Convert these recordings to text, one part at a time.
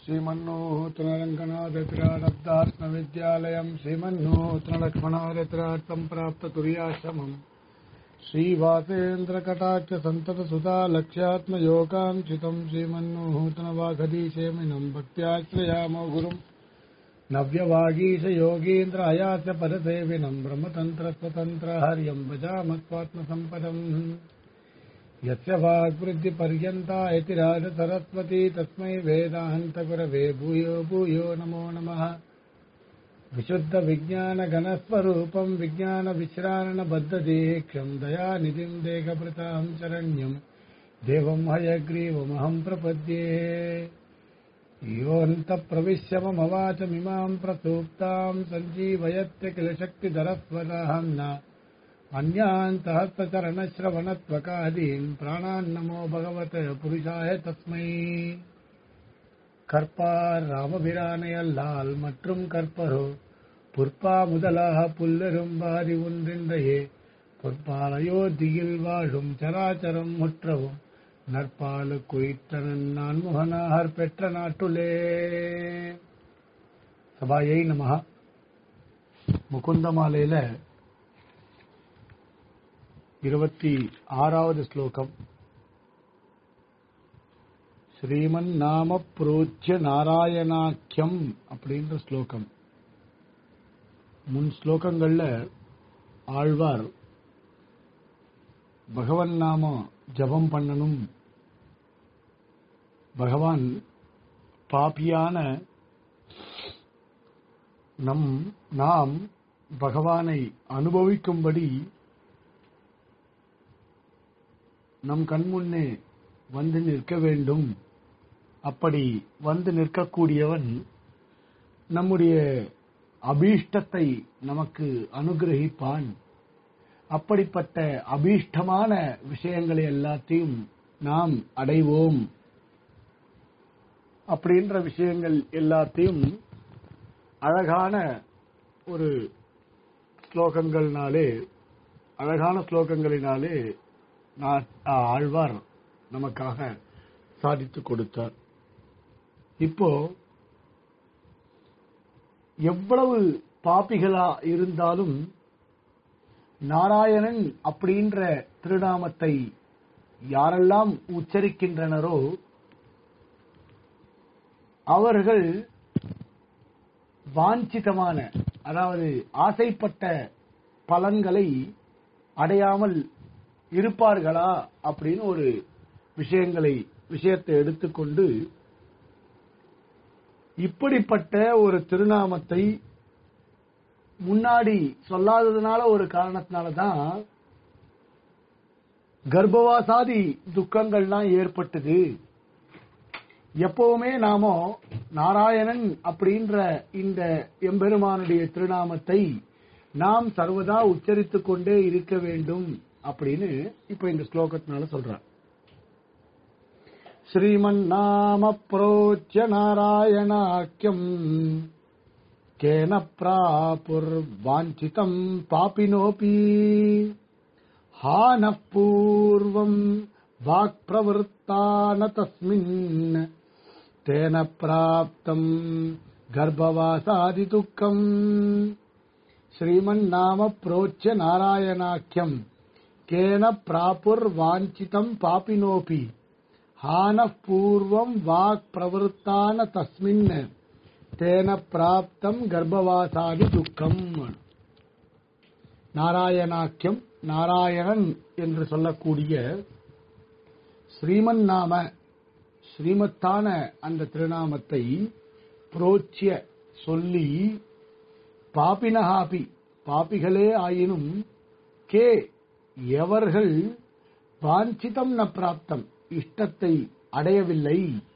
श्रीमन्नूतनरङ्गनाथत्रारब्धात्मविद्यालयम् श्रीमन्नूतनलक्ष्मणारत्रार्थम् प्राप्ततुर्याश्रमम् श्रीवासेन्द्रकटाक्षसन्ततसुता लक्ष्यात्मयोगाङ्क्षितम् श्रीमन्नूतनवाघधीशेमिनम् भक्त्याश्रयामो गुरुम् नव्यवागीश योगीन्द्र अयास्य पदसेविनम् ब्रह्मतन्त्रस्वतन्त्र हर्यम् भजामस्वात्मसम्पदम् यस्य वाग्वृद्धिपर्यन्ता इति राजसरस्वती तस्मै वेदान्तगुरवे भूयो भूयो नमो नमः विशुद्धविज्ञानघनस्वरूपम् विज्ञानविश्रारणबद्धदीक्षम् दयानिधिम् देहभृताम् शरण्यम् देवम् हयग्रीवमहम् प्रपद्ये योऽन्तप्रविश्य मम वाचमिमाम् प्रसूप्ताम् सञ्जीवयत्य किल शक्तिधरस्वदहम् न अन्यान् सहस्रचरणश्रवणत्वकादीन् प्राणान्नमो भगवत पुरुषाय तस्मै கற்பார் ராமபிரானையல்லால் மற்றும் கற்பரோ புற்பா முதலாக புல்லெரும்பாதி ஒன்றின்றையே பொற்பால் அயோத்தியில் வாழும் சராச்சரம் முற்றவும் நற்பாலு குயிற்றனன் நான் முகனாகர் பெற்ற நாட்டுலே சபாயை நமகா முகுந்தமாலையில இருபத்தி ஆறாவது ஸ்லோகம் ஸ்ரீமன் நாம புரோச்சிய நாராயணாக்கியம் அப்படின்ற ஸ்லோகம் முன் ஸ்லோகங்கள்ல ஆழ்வார் பகவன் நாம ஜபம் பண்ணணும் பகவான் பாப்பியான நம் நாம் பகவானை அனுபவிக்கும்படி நம் கண்முன்னே வந்து நிற்க வேண்டும் அப்படி வந்து நிற்கக்கூடியவன் நம்முடைய அபீஷ்டத்தை நமக்கு அனுகிரகிப்பான் அப்படிப்பட்ட அபீஷ்டமான விஷயங்களை எல்லாத்தையும் நாம் அடைவோம் அப்படின்ற விஷயங்கள் எல்லாத்தையும் அழகான ஒரு ஸ்லோகங்கள்னாலே அழகான ஸ்லோகங்களினாலே ஆழ்வார் நமக்காக சாதித்து கொடுத்தார் இப்போ எவ்வளவு பாப்பிகளா இருந்தாலும் நாராயணன் அப்படின்ற திருநாமத்தை யாரெல்லாம் உச்சரிக்கின்றனரோ அவர்கள் வாஞ்சிதமான அதாவது ஆசைப்பட்ட பலன்களை அடையாமல் இருப்பார்களா அப்படின்னு ஒரு விஷயங்களை விஷயத்தை எடுத்துக்கொண்டு இப்படிப்பட்ட ஒரு திருநாமத்தை முன்னாடி சொல்லாததுனால ஒரு காரணத்தினாலதான் கர்ப்பவாசாதி துக்கங்கள்லாம் ஏற்பட்டது எப்பவுமே நாம நாராயணன் அப்படின்ற இந்த எம்பெருமானுடைய திருநாமத்தை நாம் சர்வதா உச்சரித்துக் கொண்டே இருக்க வேண்டும் அப்படின்னு இப்ப இந்த ஸ்லோகத்தினால சொல்றார் श्रीमन्नाम प्रोच्य नारायणाख्यम् केन प्रापुर्वाञ्छितम् पापिनोऽपि हा नः पूर्वम् वाक्प्रवृत्ता न तस्मिन् तेन प्राप्तम् गर्भवासादिदुःखम् श्रीमन्नाम प्रोच्य नारायणाख्यम् केन प्रापुर्वाञ्छितम् पापिनोऽपि हानः पूर्वम् वाक् प्रवृत्तान तस्मिन् तेन பிராப்தம் கர்ப்பவாசாதி துக்கம் நாராயணாக்கியம் நாராயணன் என்று சொல்லக்கூடிய ஸ்ரீமன் நாம ஸ்ரீமத்தான அந்த திருநாமத்தை புரோச்சிய சொல்லி பாப்பினஹாபி பாப்பிகளே ஆயினும் கே எவர்கள் வாஞ்சிதம் ந பிராப்தம் இஷ்டத்தை அடையவில்லை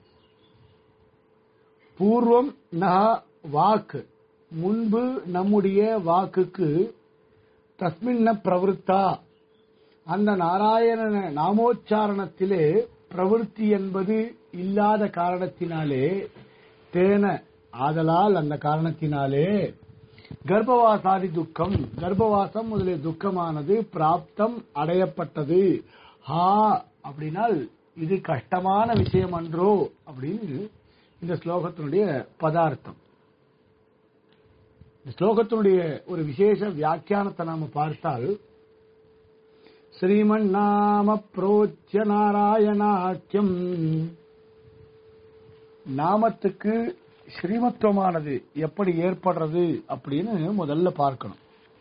பூர்வம் நக வாக்கு முன்பு நம்முடைய வாக்குக்கு தஸ்மின்ன பிரவருத்தா அந்த நாராயண நாமோச்சாரணத்திலே பிரவருத்தி என்பது இல்லாத காரணத்தினாலே தேன ஆதலால் அந்த காரணத்தினாலே கர்ப்பவாசாதி துக்கம் கர்ப்பவாசம் முதலிய துக்கமானது பிராப்தம் அடையப்பட்டது ஹா அப்படின்னால் இது கஷ்டமான விஷயம் அன்றோ அப்படின்னு இந்த ஸ்லோகத்தினுடைய பதார்த்தம் இந்த ஸ்லோகத்தினுடைய ஒரு விசேஷ வியாக்கியானத்தை நாம பார்த்தால் ஸ்ரீமன் நாம புரோச்சிய நாராயணாக்கியம் நாமத்துக்கு ஸ்ரீமத்துவமானது எப்படி ஏற்படுறது அப்படின்னு முதல்ல பார்க்கணும்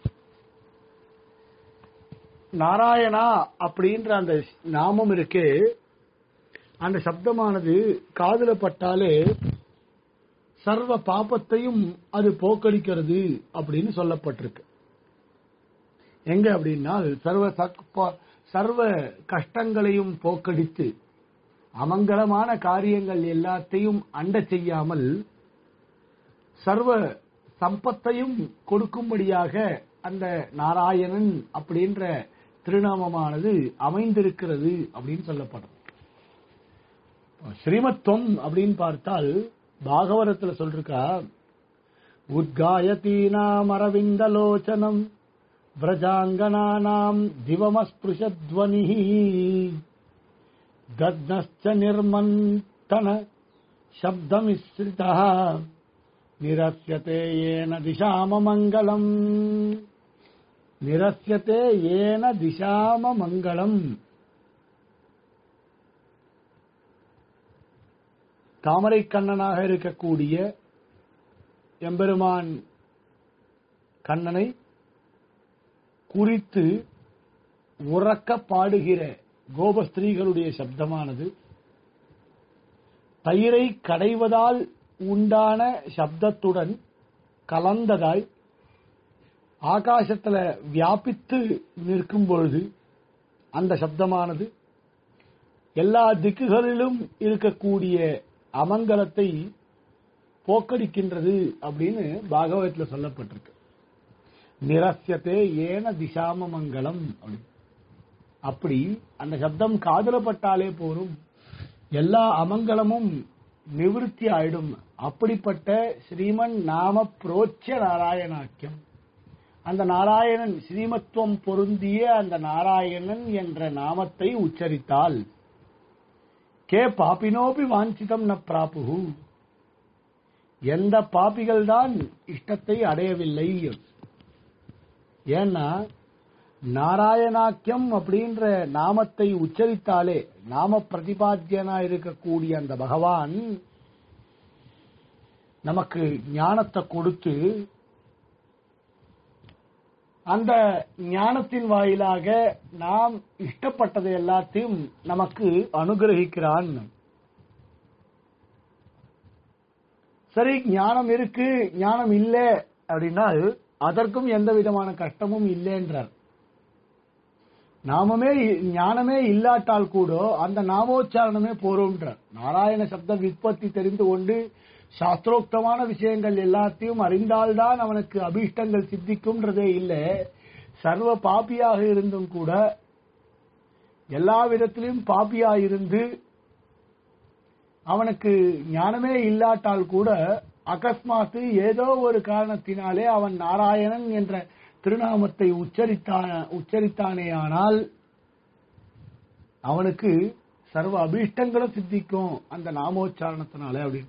நாராயணா அப்படின்ற அந்த நாமம் இருக்கே அந்த சப்தமானது காதுல பட்டாலே சர்வ பாபத்தையும் அது போக்கடிக்கிறது அப்படின்னு சொல்லப்பட்டிருக்கு எங்க அப்படின்னா சர்வ சக்- சர்வ கஷ்டங்களையும் போக்கடித்து அமங்கலமான காரியங்கள் எல்லாத்தையும் அண்ட செய்யாமல் சர்வ சம்பத்தையும் கொடுக்கும்படியாக அந்த நாராயணன் அப்படின்ற திருநாமமானது அமைந்திருக்கிறது அப்படின்னு சொல்லப்படுறது ஸ்ரீமத்துவம் அப்படின்னு பார்த்தால் பாகவதத்துல சொல்றா உத்காயத்தீனாம் அரவிந்தலோச்சனம் व्रजाङ्गनानाम् दिवमस्पृशध्वनिः दग्नश्च निर्मन्थन शब्दमिश्रितः निरस्यते येन दिशाममङ्गलम् निरस्यते येन दिशाममङ्गलम् தாமரை கண்ணனாக இருக்கக்கூடிய எம்பெருமான் கண்ணனை குறித்து உறக்க பாடுகிற கோபஸ்திரீகளுடைய சப்தமானது தயிரை கடைவதால் உண்டான சப்தத்துடன் கலந்ததாய் ஆகாசத்துல வியாபித்து நிற்கும் பொழுது அந்த சப்தமானது எல்லா திக்குகளிலும் இருக்கக்கூடிய அமங்கலத்தை போக்கடிக்கின்றது அப்படின்னு பாகவதத்துல சொல்லப்பட்டிருக்கு நிரஸ்யத்தே ஏன திசாம மங்களம் அப்படி அப்படி அந்த சப்தம் காதுல பட்டாலே போரும் எல்லா அமங்கலமும் நிவிருத்தி ஆயிடும் அப்படிப்பட்ட ஸ்ரீமன் நாம புரோச்ச நாராயணாக்கியம் அந்த நாராயணன் ஸ்ரீமத்துவம் பொருந்திய அந்த நாராயணன் என்ற நாமத்தை உச்சரித்தால் கே பாப்பினோபி வாஞ்சிதம் ந பிராபுகு எந்த பாப்பிகள் தான் இஷ்டத்தை அடையவில்லை ஏன்னா நாராயணாக்கியம் அப்படின்ற நாமத்தை உச்சரித்தாலே நாம பிரதிபாத்தியனா இருக்கக்கூடிய அந்த பகவான் நமக்கு ஞானத்தை கொடுத்து அந்த ஞானத்தின் வாயிலாக நாம் இஷ்டப்பட்டதை எல்லாத்தையும் நமக்கு அனுகிரகிக்கிறான் சரி ஞானம் இருக்கு ஞானம் இல்லை அப்படின்னா அதற்கும் எந்த விதமான கஷ்டமும் இல்லைன்றார் நாமமே ஞானமே இல்லாட்டால் கூட அந்த நாமோச்சாரணமே போறோம்ன்றார் நாராயண சப்த விற்பத்தி தெரிந்து கொண்டு சாஸ்திரோக்தமான விஷயங்கள் எல்லாத்தையும் அறிந்தால்தான் அவனுக்கு அபீஷ்டங்கள் சித்திக்கும்ன்றதே இல்லை சர்வ பாப்பியாக இருந்தும் கூட எல்லா விதத்திலும் பாப்பியாக இருந்து அவனுக்கு ஞானமே இல்லாட்டால் கூட அகஸ்மாத்து ஏதோ ஒரு காரணத்தினாலே அவன் நாராயணன் என்ற திருநாமத்தை உச்சரித்தான் உச்சரித்தானேயானால் அவனுக்கு சர்வ அபீஷ்டங்களும் சித்திக்கும் அந்த நாமோச்சாரணத்தினால அப்படின்னு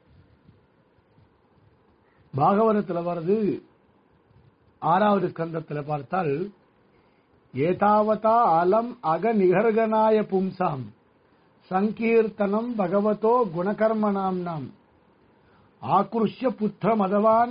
பாகவதத்துல வருது ஆறாவது கந்தத்துல பார்த்தால் ஏதாவதா அலம் அக நிகர்கனாய பும்சாம் சங்கீர்த்தனம் பகவதோ குணகர்மணாம் நாம் ஆக்ருஷ்ய புத்திர மதவான்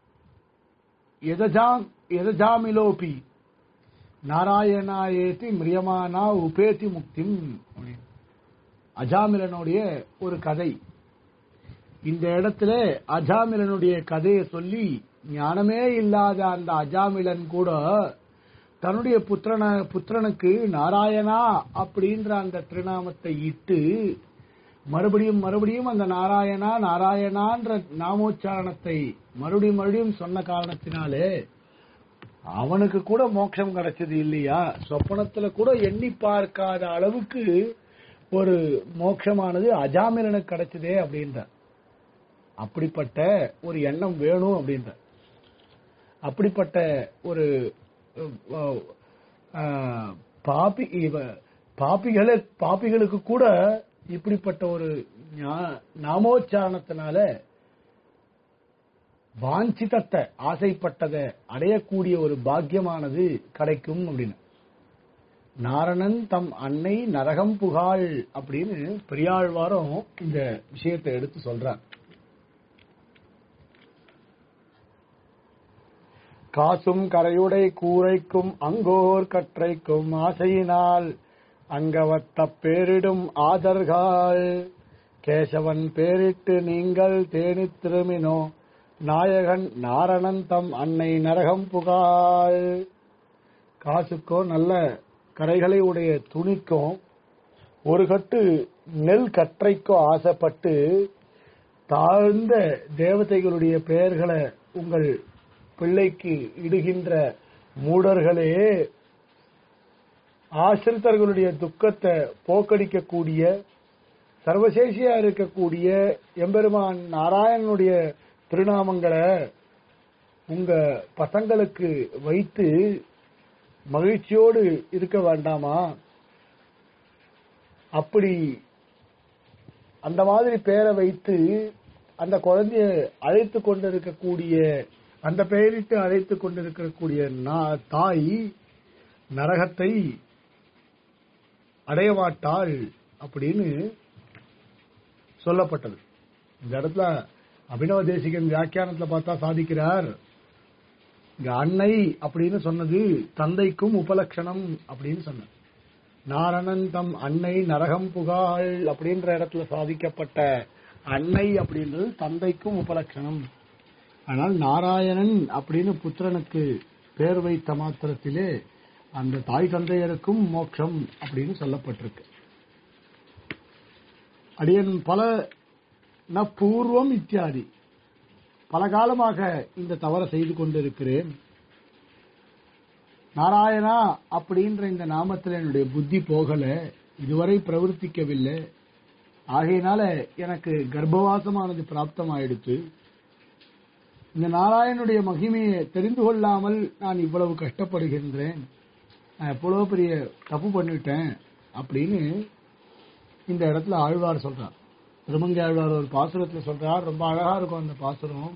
எதஜாமிலோபி நாராயணாயேதி மிரியமானா உபேதி முக்திம் அஜாமிலனுடைய ஒரு கதை இந்த இடத்துல அஜாமிலனுடைய கதையை சொல்லி ஞானமே இல்லாத அந்த அஜாமிலன் கூட தன்னுடைய புத்திரன புத்திரனுக்கு நாராயணா அப்படின்ற அந்த திருநாமத்தை இட்டு மறுபடியும் மறுபடியும் அந்த நாராயணா நாராயணான்ற நாமோச்சாரணத்தை மறுபடியும் மறுபடியும் சொன்ன காரணத்தினாலே அவனுக்கு கூட மோட்சம் கிடைச்சது இல்லையா சொப்பனத்துல கூட எண்ணி பார்க்காத அளவுக்கு ஒரு மோட்சமானது அஜாமிலனுக்கு கிடைச்சதே அப்படின்ற அப்படிப்பட்ட ஒரு எண்ணம் வேணும் அப்படின்ற அப்படிப்பட்ட ஒரு பாப்பி பாப்பிகள பாப்பிகளுக்கு கூட இப்படிப்பட்ட ஒரு ஞா- நாமோச்சாரணத்தினால வாஞ்சிதத்தை ஆசைப்பட்டதை அடையக்கூடிய ஒரு பாக்கியமானது கிடைக்கும் அப்படின்னு நாரணன் தம் அன்னை நரகம் புகாள் அப்படின்னு பெரியாழ்வாரும் இந்த விஷயத்தை எடுத்து சொல்றார் காசும் கரையுடை கூரைக்கும் அங்கோர் கற்றைக்கும் ஆசையினால் அங்கவத்த பேரிடும் ஆதர்கள் கேசவன் பேரிட்டு நீங்கள் தேனித் திரும்பினோ நாயகன் நாரணன் தம் அன்னை நரகம் புகாள் காசுக்கோ நல்ல கரைகளை உடைய துணிக்கும் ஒரு கட்டு நெல் கற்றைக்கோ ஆசைப்பட்டு தாழ்ந்த தேவதைகளுடைய பெயர்களை உங்கள் பிள்ளைக்கு இடுகின்ற மூடர்களே ஆசிரித்தர்களுடைய துக்கத்தை போக்கடிக்கக்கூடிய சர்வசேஷியா இருக்கக்கூடிய எம்பெருமான் நாராயணனுடைய திருநாமங்களை உங்க பசங்களுக்கு வைத்து மகிழ்ச்சியோடு இருக்க வேண்டாமா அப்படி அந்த மாதிரி பேரை வைத்து அந்த குழந்தைய அழைத்து கொண்டிருக்கக்கூடிய அந்த பெயரிட்டு அழைத்து கொண்டிருக்கக்கூடிய நா- தாய் நரகத்தை அடைய மாட்டாள் அப்படின்னு சொல்லப்பட்டது இந்த இடத்துல அபினவ தேசிகன் வியாக்கியானத்துல பார்த்தா சாதிக்கிறார் இங்க அன்னை அப்படின்னு சொன்னது தந்தைக்கும் உபலட்சணம் அப்படின்னு சொன்னார் நாரணன் தம் அன்னை நரகம் புகாள் அப்படின்ற இடத்துல சாதிக்கப்பட்ட அன்னை அப்படின்றது தந்தைக்கும் உபலட்சணம் ஆனால் நாராயணன் அப்படின்னு புத்திரனுக்கு பேர் வைத்த மாத்திரத்திலே அந்த தாய் தந்தையருக்கும் மோட்சம் அப்படின்னு சொல்லப்பட்டிருக்கு அடியன் பல ந பூர்வம் இத்தியாதி பல காலமாக இந்த தவறை செய்து கொண்டிருக்கிறேன் நாராயணா அப்படின்ற இந்த நாமத்தில் என்னுடைய புத்தி போகல இதுவரை பிரவர்த்திக்கவில்லை ஆகையினால எனக்கு கர்ப்பவாசமானது பிராப்தமாயிடுச்சு இந்த நாராயணனுடைய மகிமையை தெரிந்து கொள்ளாமல் நான் இவ்வளவு கஷ்டப்படுகின்றேன் நான் எவ்வளவு பெரிய தப்பு பண்ணிட்டேன் அப்படின்னு இந்த இடத்துல ஆழ்வார் சொல்றார் திருமங்கை ஆழ்வார் ஒரு பாசுரத்துல சொல்றார் ரொம்ப அழகா இருக்கும் அந்த பாசுரம்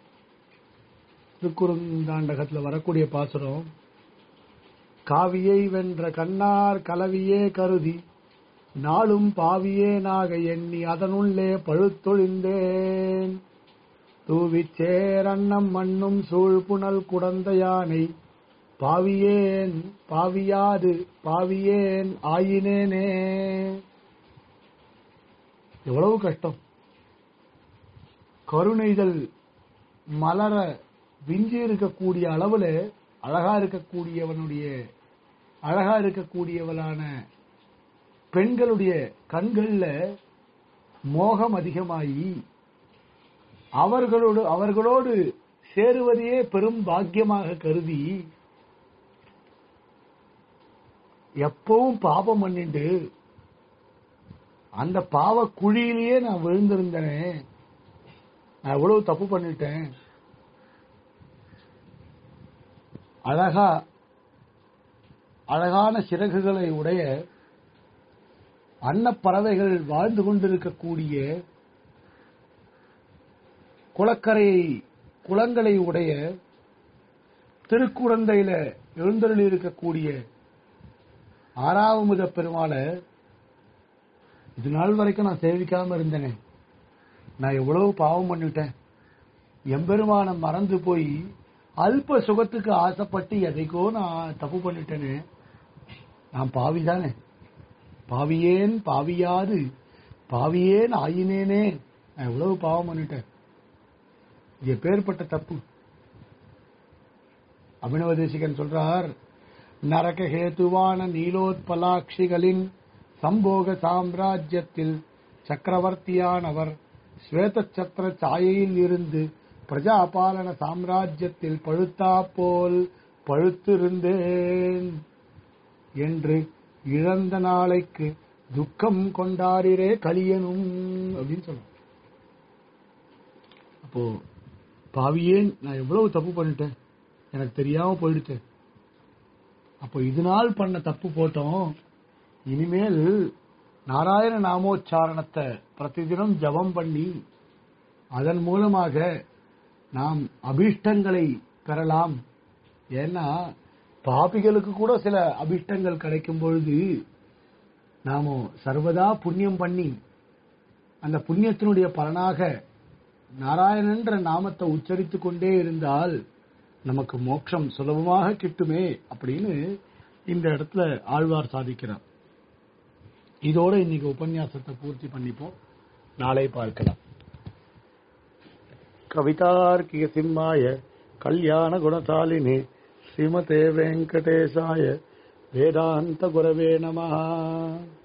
திருக்குறுந்தாண்டகத்துல வரக்கூடிய பாசுரம் காவியை வென்ற கண்ணார் கலவியே கருதி நாளும் பாவியே நாக எண்ணி அதனுள்ளே பழுத்தொழிந்தேன் தூவிச்சேர் அன்னம் மண்ணும் சூழ்புணல் குடந்த யானை பாவியேன் பாவியாது பாவியேன் ஆயினேனே எவ்வளவு கஷ்டம் கருணைதல் மலர விஞ்சி இருக்கக்கூடிய அளவுல அழகா இருக்கக்கூடியவனுடைய அழகா இருக்கக்கூடியவளான பெண்களுடைய கண்கள்ல மோகம் அதிகமாகி அவர்களோடு அவர்களோடு சேருவதையே பெரும் பாக்கியமாக கருதி எப்பவும் பாபம் பண்ணிட்டு அந்த பாவ குழியிலேயே நான் விழுந்திருந்தேனே நான் எவ்வளவு தப்பு பண்ணிட்டேன் அழகா அழகான சிறகுகளை உடைய அன்னப்பறவைகள் வாழ்ந்து கொண்டிருக்கக்கூடிய குளக்கரையை குளங்களை உடைய திருக்குழந்தையில எழுந்தருளி இருக்கக்கூடிய ஆறாவமுத பெருமாளை இது நாள் வரைக்கும் நான் சேவிக்காம இருந்தேனே நான் எவ்வளவு பாவம் பண்ணிட்டேன் எம்பெருமானை மறந்து போய் அல்ப சுகத்துக்கு ஆசைப்பட்டு எதைக்கோ நான் தப்பு பண்ணிட்டேனே நான் பாவிதானே பாவியேன் பாவியாது பாவியேன் ஆயினேனே நான் எவ்வளவு பாவம் பண்ணிட்டேன் இது எப்பேற்பட்ட தப்பு அபினவ தேசிகன் சொல்றார் நரக ஹேதுவான நீலோத்பலாட்சிகளின் சம்போக சாம்ராஜ்யத்தில் சக்கரவர்த்தியானவர் ஸ்வேத சத்திர சாயையில் இருந்து பிரஜாபாலன சாம்ராஜ்யத்தில் பழுத்தா போல் பழுத்திருந்தேன் என்று இழந்த நாளைக்கு துக்கம் கொண்டாடிரே கலியனும் அப்படின்னு சொல்ல அப்போ பாவியேன் நான் எவ்வளவு தப்பு பண்ணிட்டேன் எனக்கு தெரியாம போயிடுச்சு அப்போ இது நாள் பண்ண தப்பு போட்டோம் இனிமேல் நாராயண நாமோச்சாரணத்தை பிரதிதினம் ஜபம் பண்ணி அதன் மூலமாக நாம் அபிஷ்டங்களை பெறலாம் ஏன்னா பாபிகளுக்கு கூட சில அபிஷ்டங்கள் கிடைக்கும் பொழுது நாம சர்வதா புண்ணியம் பண்ணி அந்த புண்ணியத்தினுடைய பலனாக நாராயணன்ற நாமத்தை உச்சரித்து கொண்டே இருந்தால் நமக்கு மோட்சம் சுலபமாக கிட்டுமே அப்படின்னு இந்த இடத்துல ஆழ்வார் சாதிக்கிறார் இதோட இன்னைக்கு உபன்யாசத்தை பூர்த்தி பண்ணிப்போம் நாளை பார்க்கலாம் கவிதார்க்கிக சிம்மாய கல்யாண குணசாலினி ஸ்ரீமதே வெங்கடேசாய வேதாந்த குரவே நமஹா